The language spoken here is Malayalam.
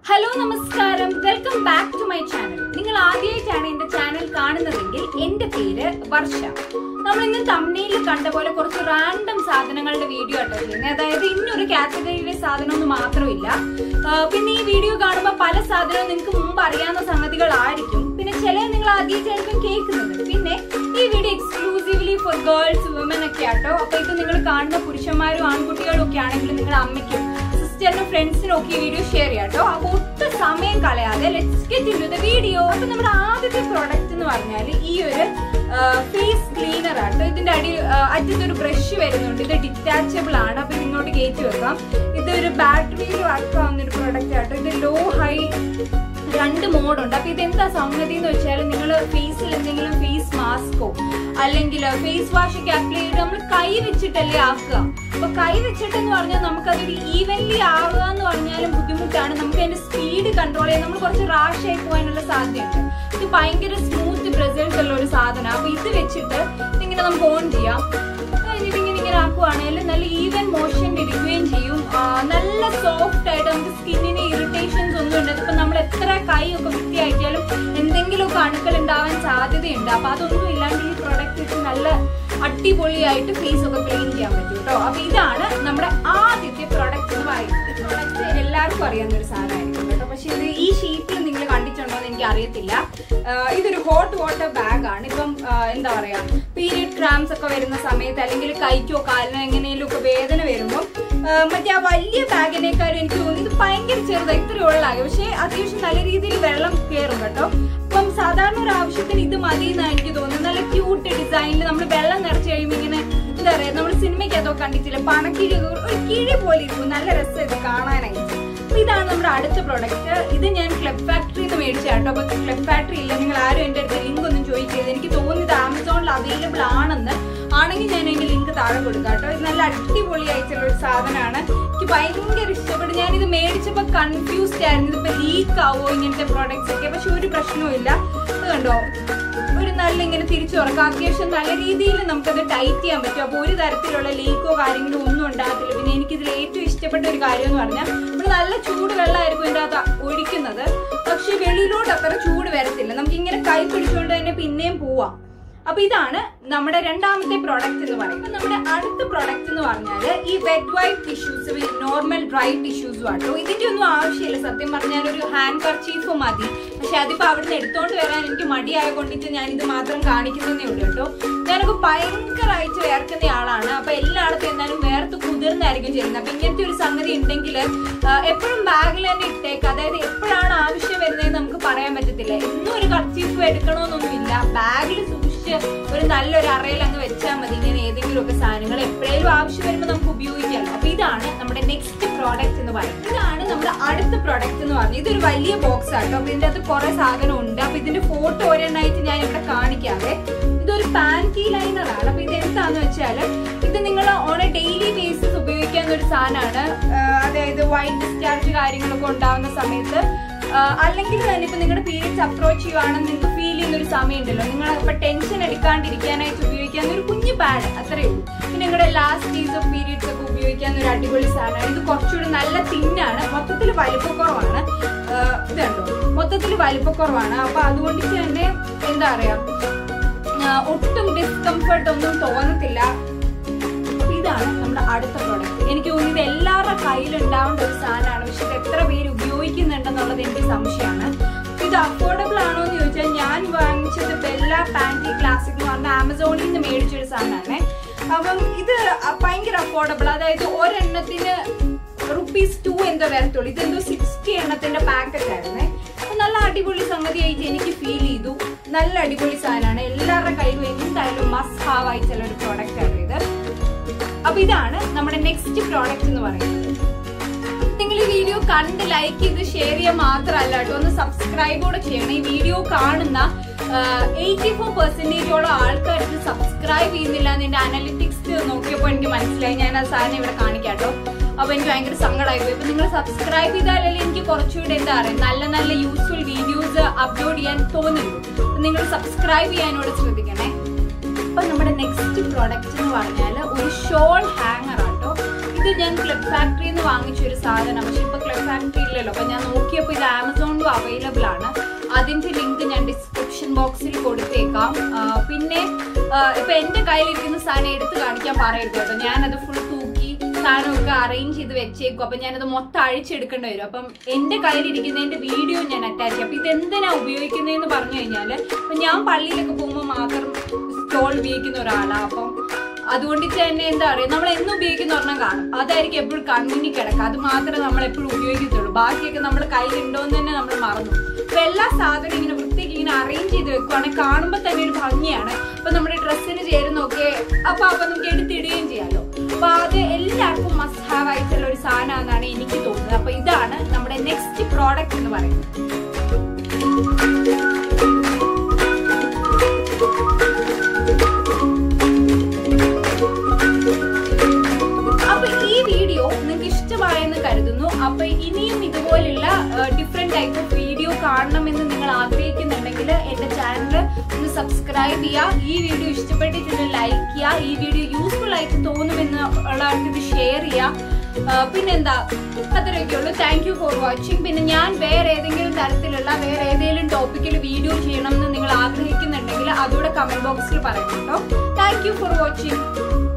ഹലോ നമസ്കാരം welcome back to my channel നിങ്ങൾ ആദ്യമായിട്ടാണ് എന്റെ ചാനൽ കാണുന്നതെങ്കിൽ എന്റെ പേര് വർഷ നമ്മൾ ഇന്ന് തമിഴിൽ കണ്ട പോലെ കുറച്ച് റാൻഡം സാധനങ്ങളുടെ വീഡിയോ ആട്ടോ ചെയ്യുന്നത് അതായത് ഇന്നൊരു കാറ്റഗറിയിലെ സാധനമൊന്നും മാത്രമില്ല ആ, പിന്നെ ഈ വീഡിയോ കാണുമ്പോൾ പല സാധനവും നിങ്ങൾക്ക് മുമ്പ് അറിയാവുന്ന സംഗതികളായിരിക്കും പിന്നെ ചില നിങ്ങൾ ആദ്യമായിട്ടായിരിക്കും കേൾക്കുന്നത് പിന്നെ ഈ video exclusively for girls woman ഒക്കെ ആട്ടോ അപ്പൊ ഇത് നിങ്ങൾ കാണുന്ന പുരുഷന്മാരും ആൺകുട്ടികളും ഒക്കെ ആണെങ്കിലും നിങ്ങളുടെ അമ്മയ്ക്കും സിസ്റ്ററിനും ഫ്രണ്ട്സിനും ഒക്കെ ഈ വീഡിയോ ഷെയർ ചെയ്യാം കേട്ടോ അപ്പൊ ഒട്ടും സമയം കളയാതെ let's get in the video അപ്പൊ നമ്മുടെ ആദ്യത്തെ പ്രോഡക്റ്റ് എന്ന് പറഞ്ഞാൽ ഈ ഒരു ഫേസ് ക്ലീനർ ആട്ടോ ഇതിന്റെ അടി ആ, അറ്റത്തൊരു ബ്രഷ് വരുന്നുണ്ട് ഇത് ഡിറ്റാച്ചബിൾ ആണ് അപ്പൊ ഇത് ഇങ്ങോട്ട് കയറ്റി വെക്കാം ഇതൊരു ബാറ്ററിയിൽ വർക്ക് ആവുന്ന ഒരു പ്രോഡക്റ്റ് ആട്ടോ ഇത് ലോ ഹൈ രണ്ട് മോഡുണ്ട് അപ്പൊ ഇതെന്താ സംഗതി എന്ന് വെച്ചാൽ നിങ്ങൾ ഫേസിൽ എന്തെങ്കിലും ഫേസ് മാസ്കോ അല്ലെങ്കിൽ ഫേസ് വാഷ് ഒക്കെ അപ്ലൈ ചെയ്ത് നമ്മൾ കൈ വെച്ചിട്ടല്ലേ ആക്കുക അപ്പൊ കൈ വെച്ചിട്ടെന്ന് പറഞ്ഞാൽ നമുക്കതൊരു ഈവൻലി ആവുക എന്ന് പറഞ്ഞാലും ബുദ്ധിമുട്ടാണ് നമുക്ക് അതിന്റെ സ്പീഡ് കൺട്രോൾ ചെയ്യാൻ നമ്മൾ കുറച്ച് റാഷ് ആയി പോകാനുള്ള സാധ്യതയുണ്ട് ഇത് ഭയങ്കര സ്മൂത്ത് റിസൾട്ട് ഉള്ള ഒരു സാധനം അപ്പൊ ഇത് വെച്ചിട്ട് ഇതിങ്ങനെ നമുക്ക് ഓൺ ചെയ്യാം ആ, ഇതിങ്ങനെ ഇങ്ങനെ ആക്കുവാണെങ്കിൽ നല്ല ഈവൻ മോഷൻ ഇരിക്കുകയും ചെയ്യും ആ, നല്ല സോഫ്റ്റ് ആയിട്ട് നമുക്ക് സ്കിന്നിന് ഇറിറ്റേഷൻസ് ഒന്നും ഉണ്ട് ഇപ്പൊ നമ്മൾ എത്ര കൈ ഒക്കെ വൃത്തിയാക്കിയാലും എന്തെങ്കിലുമൊക്കെ അണുക്കൾ ഉണ്ടാവാൻ സാധ്യതയുണ്ട് അപ്പൊ അതൊന്നും ഇല്ലാണ്ട് ഈ പ്രൊഡക്റ്റ് വെച്ച് നല്ല അടിപൊളിയായിട്ട് ഫേസ് ഒക്കെ ക്ലീൻ ചെയ്യാൻ പറ്റും കേട്ടോ അപ്പൊ ഇതാണ് നമ്മുടെ ആദ്യത്തെ പ്രൊഡക്റ്റ് എന്ന് പറയുന്നത് ഈ പ്രൊഡക്റ്റ് എല്ലാവർക്കും അറിയാവുന്ന ഒരു സാധനമായിരിക്കും കേട്ടോ പക്ഷെ ഇത് ഈ ഷീറ്റിൽ നിങ്ങൾ കണ്ടിട്ടുണ്ടോ എന്ന് എനിക്ക് അറിയത്തില്ല ആഹ് ഇതൊരു ഹോട്ട് വാട്ടർ ബാഗ് ആണ് ഇപ്പം ആഹ് എന്താ പറയാ പീരിയഡ് ക്രാംസ് ഒക്കെ വരുന്ന സമയത്ത് അല്ലെങ്കിൽ കൈക്കോ കാലിനോ എങ്ങനെയും ഒക്കെ വേദന വരുമ്പോൾ മറ്റേ ആ വലിയ ബാഗിനേക്കാളും എനിക്ക് തോന്നുന്നു ഇത് ഭയങ്കര ചെറുതാണ് ഇത്ര ഉള്ളാകെ പക്ഷെ അത്യാവശ്യം നല്ല രീതിയിൽ വെള്ളം കയറും കേട്ടോ അപ്പം സാധാരണ ഒരു ആവശ്യത്തിന് ഇത് മതി എന്നാണ് എനിക്ക് തോന്നുന്നത് നല്ല ക്യൂട്ട് ഡിസൈനിൽ നമ്മൾ വെള്ളം നിറച്ച് കഴിയുമ്പോൾ ഇങ്ങനെ എന്താ പറയാ നമ്മൾ സിനിമയ്ക്കകത്തോ കണ്ടിട്ടില്ല പണക്കിഴി ഒരു കിഴി പോലെ ഇരിക്കും നല്ല രസം ഇത് കാണാനായിട്ട് അപ്പൊ ഇതാണ് നമ്മുടെ അടുത്ത പ്രൊഡക്റ്റ് ഇത് ഞാൻ ക്ലബ് ഫാക്ടറിയിൽ നിന്ന് മേടിച്ചാട്ടോ അപ്പൊ ക്ലബ് ഫാക്ടറി ഇല്ല നിങ്ങൾ ആരും എന്റെ അടുത്ത് ലിങ്ക് ഒന്നും ചോദിക്കരുത് എനിക്ക് തോന്നുന്നത് ആമസോണിൽ അവൈലബിൾ ആണെന്ന് ആണെങ്കിൽ ഞാൻ അതിന്റെ ലിങ്ക് താഴെ കൊടുക്കാം കേട്ടോ ഇത് നല്ല അടിപൊളിയായിട്ടുള്ള ഒരു സാധനമാണ് എനിക്ക് ഭയങ്കര ഇഷ്ടപ്പെട്ടു ഞാൻ ഇത് മേടിച്ചപ്പോ കൺഫ്യൂസ്ഡ് ആയിരുന്നു ഇതിപ്പോ ലീക്ക് ആവോ ഇങ്ങനത്തെ പ്രോഡക്ട്സ് ഒക്കെ പക്ഷെ ഒരു പ്രശ്നവും ഇല്ല ഇത് കണ്ടോ ഒരു നല്ല ഇങ്ങനെ തിരിച്ചു തുറക്കാം അത്യാവശ്യം നല്ല രീതിയിൽ നമുക്കത് ടൈറ്റ് ചെയ്യാൻ പറ്റും അപ്പോൾ ഒരു തരത്തിലുള്ള ലീക്കോ കാര്യങ്ങളോ ഒന്നും ഉണ്ടാകത്തില്ല പിന്നെ എനിക്കിതിൽ ഏറ്റവും ഇഷ്ടപ്പെട്ട ഒരു കാര്യം എന്ന് പറഞ്ഞാൽ ഇവിടെ നല്ല ചൂട് വെള്ളമായിരിക്കും ഇതിൻ്റെ അകത്ത് ഒഴിക്കുന്നത് പക്ഷെ വെളിയിലോട്ട് അത്ര ചൂട് വരത്തില്ല നമുക്ക് ഇങ്ങനെ കൈ പിടിച്ചുകൊണ്ട് തന്നെ പിന്നെയും പോവാം അപ്പൊ ഇതാണ് നമ്മുടെ രണ്ടാമത്തെ പ്രോഡക്റ്റ് എന്ന് പറയുന്നത് നമ്മുടെ അടുത്ത പ്രോഡക്റ്റ് എന്ന് പറഞ്ഞാൽ ഈ wet white tissues normal dry ടിഷ്യൂസും ആട്ടോ ഇതിന്റെ ഒന്നും ആവശ്യമില്ല സത്യം പറഞ്ഞാൽ ഒരു ഹാൻഡ് കർച്ചീഫ് മതി പക്ഷെ അതിപ്പോ അവിടുന്ന് എടുത്തോണ്ട് വരാൻ എനിക്ക് മടിയായ കൊണ്ടിട്ട് ഞാൻ ഇത് മാത്രം കാണിക്കുന്നതേ ഉള്ളൂ കേട്ടോ ഞാനൊക്കെ ഭയങ്കരമായിട്ട് വേർക്കുന്ന ആളാണ് അപ്പൊ എല്ലായിടത്തും എന്നാലും വേർത്ത് കുതിർന്നായിരിക്കും ചെയ്യുന്നത് അപ്പൊ ഇങ്ങനത്തെ ഒരു സംഗതി ഉണ്ടെങ്കിൽ എപ്പോഴും ബാഗിൽ തന്നെ ഇട്ടേക്ക് അതായത് എപ്പോഴാണ് ആവശ്യം വരുന്നതെന്ന് നമുക്ക് പറയാൻ പറ്റത്തില്ല എന്നും ഒരു കർച്ചീഫ് എടുക്കണമെന്നൊന്നുമില്ല ബാഗിൽ സൂക്ഷിച്ച് ഒരു നല്ലൊരു അറയിൽ അങ്ങ് വെച്ചാൽ മതി ഇങ്ങനെ ഏതെങ്കിലും ഒക്കെ സാധനങ്ങൾ എപ്പോഴേലും ആവശ്യം വരുമ്പോൾ നമുക്ക് ഉപയോഗിക്കാമല്ലോ അപ്പൊ ഇതാണ് നമ്മുടെ നെക്സ്റ്റ് പ്രോഡക്റ്റ് എന്ന് പറയുന്നത് ഇതാണ് നമ്മുടെ അടുത്ത പ്രോഡക്റ്റ് എന്ന് പറഞ്ഞത് ഇതൊരു വലിയ ബോക്സ് ആട്ടോ അപ്പൊ ഇതിന്റെ അകത്ത് കുറെ സാധനം ഉണ്ട് അപ്പൊ ഇതിന്റെ ഫോട്ടോ ഒരെണ്ണായിട്ട് ഞാൻ ഇവിടെ കാണിക്കാവേ ഇതൊരു പാൻറ്റി ലൈനർ ആണ് അപ്പൊ ഇത് എന്താന്ന് വെച്ചാല് ഇത് നിങ്ങൾ ഓൺ എ ഡെയിലി ബേസിസ് ഉപയോഗിക്കാവുന്ന ഒരു സാധനമാണ് അതായത് വൈറ്റ് ഡിസ്ചാർജ് കാര്യങ്ങളൊക്കെ ഉണ്ടാവുന്ന സമയത്ത് ആ, അല്ലെങ്കിൽ തന്നെ ഇപ്പൊ നിങ്ങളുടെ പീരിയഡ്സ് അപ്രോച്ച് ചെയ്യുവാണെന്ന് നിങ്ങൾക്ക് ഫീൽ ചെയ്യുന്ന ഒരു സമയം ഉണ്ടല്ലോ നിങ്ങൾ ഇപ്പൊ ടെൻഷൻ എടുക്കാണ്ടിരിക്കാനായിട്ട് ഉപയോഗിക്കാവുന്ന ഒരു കുഞ്ഞു പാഡ് അത്രയേ ഉള്ളൂ പിന്നെ നിങ്ങളുടെ ലാസ്റ്റ് ഡേയ്സ് ഓഫ് പീരിയഡ്സ് ഒക്കെ ഉപയോഗിക്കാവുന്ന ഒരു അടിപൊളി സാധനമാണ് ഇത് കുറച്ചുകൂടി നല്ല തിന്നാണ് മൊത്തത്തിൽ വലിപ്പക്കുറവാണ് ആ, ഇത് കണ്ടോ മൊത്തത്തിൽ വലിപ്പക്കുറവാണ് അപ്പൊ അതുകൊണ്ട് തന്നെ എന്താ പറയാ ആ, ഒട്ടും ഡിസ്കംഫർട്ട് ഒന്നും തോന്നത്തില്ല അപ്പൊ ഇതാണ് നമ്മുടെ അടുത്ത പ്രോഡക്റ്റ് എനിക്ക് തോന്നുന്നത് ഇത് എല്ലാവരുടെ കയ്യിൽ ഉണ്ടാവേണ്ട ഒരു സാധനമാണ് പക്ഷെ ഇത് എത്ര പേര് ഉപയോഗിക്കുന്നുണ്ടെന്നുള്ളത് എനിക്ക് സംശയമാണ് ഇത് അഫോർഡബിൾ ആണോ എന്ന് ചോദിച്ചാൽ ഞാൻ വാങ്ങിച്ചത് ബെല്ല പാൻറ്റി ക്ലാസിക് എന്ന് പറഞ്ഞ ആമസോണിൽ നിന്ന് മേടിച്ചൊരു സാധനമാണ് അപ്പം ഇത് ഭയങ്കര അഫോർഡബിൾ അതായത് ഒരെണ്ണത്തിന് റുപ്പീസ് ടു എന്തോ വരത്തുള്ളൂ ഇതെന്തോ സിക്സ്റ്റി എണ്ണത്തിന്റെ പാക്കറ്റ് ആയിരുന്നേ അപ്പൊ നല്ല അടിപൊളി സംഗതിയായിട്ട് എനിക്ക് ഫീൽ ചെയ്തു നല്ല അടിപൊളി സാധനമാണ് എല്ലാവരുടെ കയ്യിലും എന്തായാലും മസ്റ്റ് ഹാവ് ആയിട്ടുള്ള ഒരു പ്രോഡക്റ്റ് ആണ് ഇത് അപ്പൊ ഇതാണ് നമ്മുടെ നെക്സ്റ്റ് പ്രോഡക്റ്റ് എന്ന് പറയുന്നത് നിങ്ങൾ ഈ വീഡിയോ കണ്ട് ലൈക്ക് ചെയ്ത് ഷെയർ ചെയ്യുക മാത്രമല്ല കേട്ടോ ഒന്ന് സബ്സ്ക്രൈബ് കൂടെ ചെയ്യണം ഈ വീഡിയോ കാണുന്ന എയ്റ്റി ഫോർ പെർസെന്റേജോളം ആൾക്കാർ ഇത് സബ്സ്ക്രൈബ് ചെയ്യുന്നില്ല എന്ന് എന്റെ അനലിറ്റിക്സ് നോക്കിയപ്പോൾ എനിക്ക് മനസ്സിലായി ഞാൻ ആ സാധനം ഇവിടെ കാണിക്കാം കേട്ടോ അപ്പൊ എനിക്ക് ഭയങ്കര സങ്കടമായി പോയി അപ്പൊ നിങ്ങൾ സബ്സ്ക്രൈബ് ചെയ്താലല്ലേ എനിക്ക് കുറച്ചുകൂടെ എന്താ പറയുക നല്ല നല്ല യൂസ്ഫുൾ വീഡിയോസ് അപ്ലോഡ് ചെയ്യാൻ തോന്നുള്ളൂ അപ്പൊ നിങ്ങൾ സബ്സ്ക്രൈബ് ചെയ്യാനോട് ശ്രദ്ധിക്കണേ അപ്പൊ നമ്മുടെ നെക്സ്റ്റ് പ്രോഡക്റ്റ് എന്ന് പറഞ്ഞാൽ ഒരു ഷോൾ ഹാങ്ങർ ആട്ടോ ഇത് ഞാൻ ക്ലബ് ഫാക്ടറിയിൽ നിന്ന് വാങ്ങിച്ച ഒരു സാധനം പക്ഷെ ഇപ്പൊ ക്ലബ് ഫാക്ടറി ഇല്ലല്ലോ അപ്പൊ ഞാൻ നോക്കിയപ്പോ ഇത് അവൈലബിൾ ആണ് അതിന്റെ ലിങ്ക് ഞാൻ ഡിസ്ക്രിപ്ഷൻ ബോക്സിൽ കൊടുത്തേക്കാം ആ, പിന്നെ ആ, ഇപ്പൊ എന്റെ കയ്യിലിരിക്കുന്ന സാധനം എടുത്ത് കാണിക്കാൻ പറയരുത് കേട്ടോ ഞാനത് ഫുൾ തൂക്കി സാധനമൊക്കെ അറേഞ്ച് ചെയ്ത് വെച്ചേക്കും അപ്പൊ ഞാനത് മൊത്തം അഴിച്ചെടുക്കേണ്ടി വരും അപ്പം എന്റെ കയ്യിലിരിക്കുന്നതിന്റെ വീഡിയോ ഞാൻ അറ്റാച്ച് ചെയ്യും അപ്പൊ ഇത് എന്തിനാ ഉപയോഗിക്കുന്നതെന്ന് പറഞ്ഞു കഴിഞ്ഞാല് ഇപ്പൊ ഞാൻ പള്ളിയിലൊക്കെ പോകുമ്പോൾ മാത്രം സ്റ്റോൾ ഉപയോഗിക്കുന്ന ഒരാളാണ് അപ്പം അതുകൊണ്ടിട്ട് തന്നെ എന്താ പറയുക നമ്മൾ എന്നും ഉപയോഗിക്കുന്ന ഒരെണ്ണം കാണും അതായിരിക്കും എപ്പോഴും കണ്ണിന് കിടക്കുക അത് മാത്രമേ നമ്മൾ എപ്പോഴും ഉപയോഗിക്കത്തുള്ളൂ ബാക്കിയൊക്കെ നമ്മൾ കയ്യിലുണ്ടോന്ന് തന്നെ നമ്മൾ മറന്നു അപ്പൊ എല്ലാ സാധനവും ഇങ്ങനെ വൃത്തിക്ക് ഇങ്ങനെ അറേഞ്ച് ചെയ്ത് വെക്കുവാണെങ്കിൽ കാണുമ്പോൾ തന്നെ ഒരു ഭംഗിയാണ് അപ്പൊ നമ്മുടെ ഡ്രസ്സിന് ചേരുന്നൊക്കെ അപ്പൊ അപ്പൊ നമുക്ക് എടുത്തിടുകയും ചെയ്യാമല്ലോ അപ്പൊ അത് എല്ലാവർക്കും മസ്റ്റ് ഹാവ് ആയിട്ടുള്ള ഒരു സാധനമാണെന്നാണ് എനിക്ക് തോന്നുന്നത് അപ്പൊ ഇതാണ് നമ്മുടെ നെക്സ്റ്റ് പ്രോഡക്റ്റ് എന്ന് പറയുന്നത് അപ്പൊ ഈ വീഡിയോ നിങ്ങൾക്ക് ഇഷ്ടമായെന്ന് കരുതുന്നു അപ്പൊ ഇനിയും ഇതുപോലുള്ള ഡിഫറെന്റ് ടൈപ്പ് ഓഫ് വീഡിയോ കാണണമെന്ന് നിങ്ങൾ ആഗ്രഹിക്കുന്നുണ്ടെങ്കിൽ എന്റെ ചാനൽ ഒന്ന് സബ്സ്ക്രൈബ് ചെയ്യുക ഈ വീഡിയോ ഇഷ്ടപ്പെട്ടിട്ടുണ്ടെങ്കിൽ ലൈക്ക് ചെയ്യുക ഈ വീഡിയോ യൂസ്ഫുൾ ആയിട്ട് തോന്നുമെന്ന് ഉള്ളവർക്ക് ഇത് ഷെയർ ചെയ്യുക ആ, പിന്നെന്താ അത്രയൊക്കെ ഉള്ളൂ താങ്ക് യു ഫോർ വാച്ചിങ് പിന്നെ ഞാൻ വേറെ ഏതെങ്കിലും തരത്തിലുള്ള വേറെ ഏതെങ്കിലും ടോപ്പിക്കിൽ വീഡിയോ ചെയ്യണം എന്ന് നിങ്ങൾ ആഗ്രഹിക്കുന്നുണ്ടെങ്കിൽ അതുകൂടെ കമന്റ് ബോക്സിൽ പറയണം കേട്ടോ താങ്ക് യു ഫോർ വാച്ചിങ്